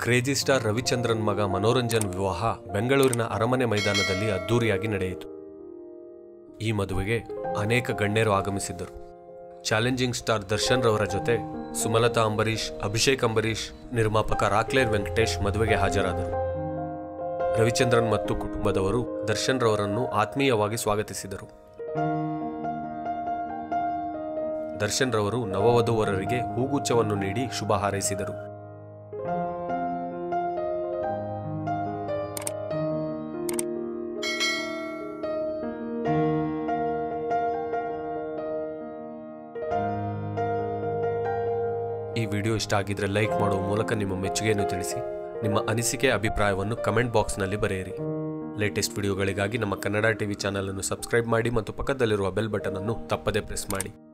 crazy star Ravichandran ಮಗ ಮನೋರಂಜನ್ ವಿವಾಹ ಬೆಂಗಳೂರಿನ ಅರಮನೆ ಮೈದಾನದಲ್ಲಿ ಅದ್ದೂರಿಯಾಗಿ ನಡೆಯಿತು ಈ ಮದುವೆಗೆ ಅನೇಕ ಗಣ್ಯರು ಆಗಮಿಸಿದ್ದರು ಚಾಲೆಂಜಿಂಗ್ ಸ್ಟಾರ್ ದರ್ಶನ್ ರವರ ಜೊತೆ ಸುಮಲತಾ ಅಂಬರೀಷ್ ಅಭಿಷೇಕ್ ಅಂಬರೀಷ್ ನಿರ್ಮಾಪಕ ರಾಕ್ಲೇರ್ ವೆಂಕಟೇಶ್ ಮದುವೆಗೆ ಹಾಜರಾದರು ರವಿಚಂದ್ರನ್ ಮತ್ತು ಕುಟುಂಬದವರು ದರ್ಶನ್ ರವರನ್ನು ಆತ್ಮೀಯವಾಗಿ ಸ್ವಾಗತಿಸಿದರು ದರ್ಶನ್ ರವರು ನವವಧುವರರಿಗೆ ಹೂಗುಚ್ಛವನ್ನು ನೀಡಿ ಶುಭ ಹಾರೈಸಿದರು ಈ ವಿಡಿಯೋ ಇಷ್ಟ ಆಗಿದ್ರೆ ಲೈಕ್ ಮಾಡುವ ಮೂಲಕ ನಿಮ್ಮ ಮೆಚ್ಚುಗೆಯನ್ನು ತಿಳಿಸಿ ನಿಮ್ಮ ಅನಿಸಿಕೆ ಅಭಿಪ್ರಾಯವನ್ನು ಕಮೆಂಟ್ ಬಾಕ್ಸ್ನಲ್ಲಿ ಬರೆಯಿರಿ ಲೇಟೆಸ್ಟ್ ವಿಡಿಯೋಗಳಿಗಾಗಿ ನಮ್ಮ ಕನ್ನಡ ಟಿವಿ ಚಾನಲ್ ಅನ್ನು ಸಬ್ಸ್ಕ್ರೈಬ್ ಮಾಡಿ ಮತ್ತು ಪಕ್ಕದಲ್ಲಿರುವ ಬೆಲ್ ಬಟನ್ ಅನ್ನು ತಪ್ಪದೇ ಪ್ರೆಸ್ ಮಾಡಿ